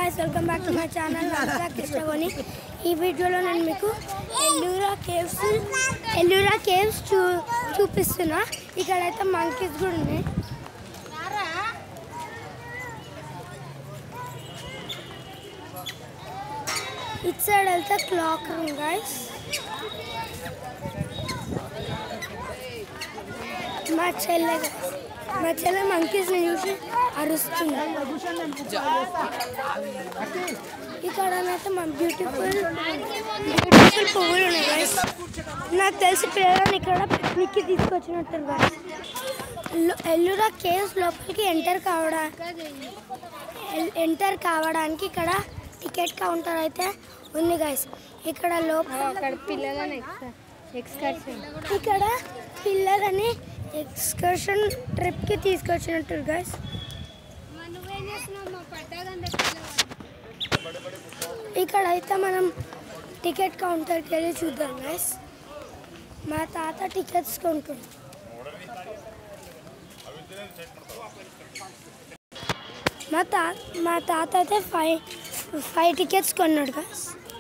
Guys welcome back to my channel Raja Krishnagoni ఈ వీడియోలో నేను మీకు ఎల్లూరా కేవ్స్ ఎల్లూరా కేవ్స్ చూ చూపిస్తున్నా ఇక్కడైతే మంకీస్ కూడా ఉన్నాయి ఇటు సైడ్ వెళ్తే క్లాక్ రూమ్ గైస్ మా చెల్లె guys. మా చెల్లె మంకీస్ని చూసి అరుస్తుంది ఇక్కడనైతే మా బ్యూటిఫుల్ బ్యూటిఫుల్ పువ్వులు ఉన్నాయి guys. నాకు తెలిసి పిల్లలని ఇక్కడ పిక్నిక్కి తీసుకొచ్చినట్టు guys. ఎల్లు- ఎల్లురా కేవ్స్ లోపలికి ఎంటర్ కావడా ఎంటర్ కావడానికి ఇక్కడ టికెట్ కౌంటర్ అయితే ఉంది గైస్ ఇక్కడ లోపల అక్కడ పిల్లలని ఎక్స్కర్షన్ ఇక్కడ పిల్లలని ఎక్స్కర్షన్ ట్రిప్కి తీసుకొచ్చినట్టు గైస్ ఇక్కడ అయితే మనం టికెట్ కౌంటర్కి వెళ్ళి చూద్దాం గైస్ మా తాత టికెట్స్ కొంటుంది మా తా మా తాత అయితే ఫైవ్ ఫైవ్ టికెట్స్ కొన్నాడు గైస్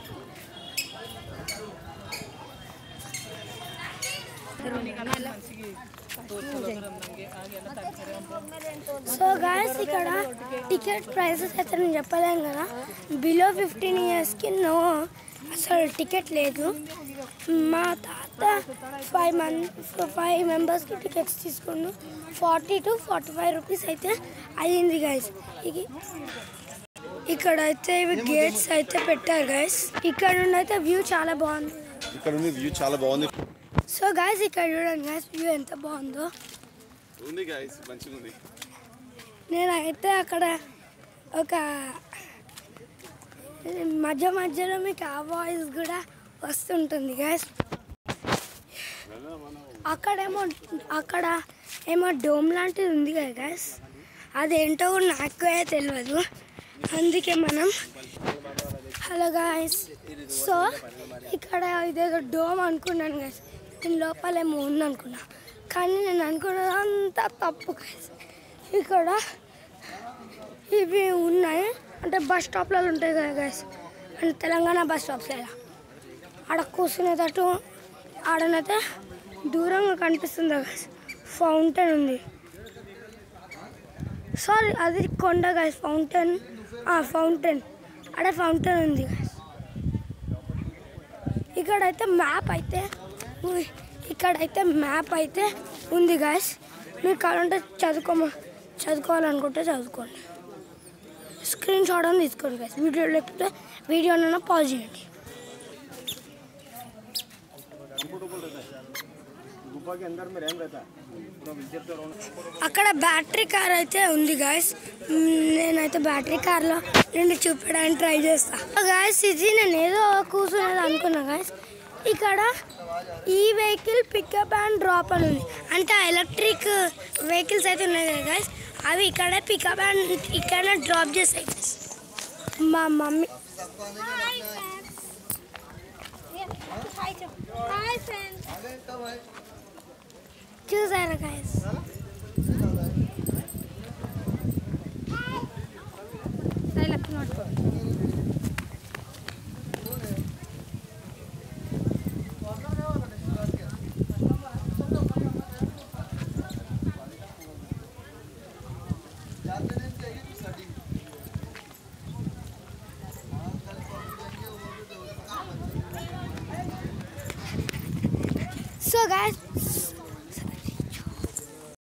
సో గాయస్ ఇక్కడ టికెట్ ప్రైసెస్ అయితే నేను చెప్పలేను కదా బిలో ఫిఫ్టీన్ ఇయర్స్కి నో అసలు టికెట్ లేదు మా తాత ఫైవ్ మంత్ ఫైవ్ మెంబర్స్కి టికెట్స్ తీసుకుండు forty two forty five rupees అయితే అయ్యింది గైస్ ఇది ఇక్కడ అయితే ఇవి గేట్స్ అయితే పెట్టారు గైస్ ఇక్కడ నుండి అయితే వ్యూ చాలా బాగుంది ఇక్కడ ఉంది వ్యూ చాలా బాగుంది సో గాయస్ ఇక్కడ చూడండి గైస్ వ్యూ ఎంత బాగుందో ఉంది గైస్ మంచిగా ఉంది నేనైతే అక్కడ ఒక మధ్య మధ్యలో మీకు ఆ వాయిస్ కూడా వస్తుంటుంది గాయస్ అక్కడేమో అక్కడ ఏమో డోమ్ లాంటిది ఉంది కదా గాయస్ అదేంటో కూడా నాకు తెలియదు అందుకే మనం హలో గాయస్ సో ఇక్కడ ఇదేదో డోమ్ అనుకున్నాను గాయస్ దీని లోపల ఏమో ఉందనుకున్నా కానీ నేను అనుకున్నది అంతా తప్పు గాయస్ ఇక్కడ ఇవి ఉన్నాయి అంటే బస్ స్టాప్లలో ఉంటాయి కదా గైస్ అంటే తెలంగాణ బస్ స్టాప్స్లలో ఆడ కూర్చునేటట్టు ఆడనైతే దూరంగా కనిపిస్తుంది గైస్ ఫౌంటైన్ ఉంది సారీ అది కొండ గైస్ ఫౌంటైన్ ఫౌంటైన్ ఆడ ఫౌంటైన్ ఉంది గైస్ ఇక్కడైతే మ్యాప్ అయితే ఉయ్, ఇక్కడైతే మ్యాప్ అయితే ఉంది గాయస్ మీరు కావాలంటే చదువుకోమ చదువుకోవాలనుకుంటే చదువుకోండి స్క్రీన్ షాట్ అని తీసుకోండి గాయస్ వీడియో లేకపోతే వీడియోనైనా పాజ్ చేయండి అక్కడ బ్యాటరీ కార్ అయితే ఉంది గాయస్ నేనైతే బ్యాటరీ కార్లో నేను చూపించడానికి ట్రై చేస్తా గాయస్ ఇది నేను ఏదో కూర్చునేది అనుకున్నా గాయస్ ఇక్కడ ఈ వెహికల్ పికప్ అండ్ డ్రాప్ అని ఉంది అంటే ఆ ఎలక్ట్రిక్ వెహికల్స్ అయితే ఉన్నాయి కదా గాయస్ అవి ఇక్కడే పికప్ అండ్ ఇక్కడనే డ్రాప్ చేస్తాయి guys. మా మమ్మీ చూసారా గాయస్ సో గాయస్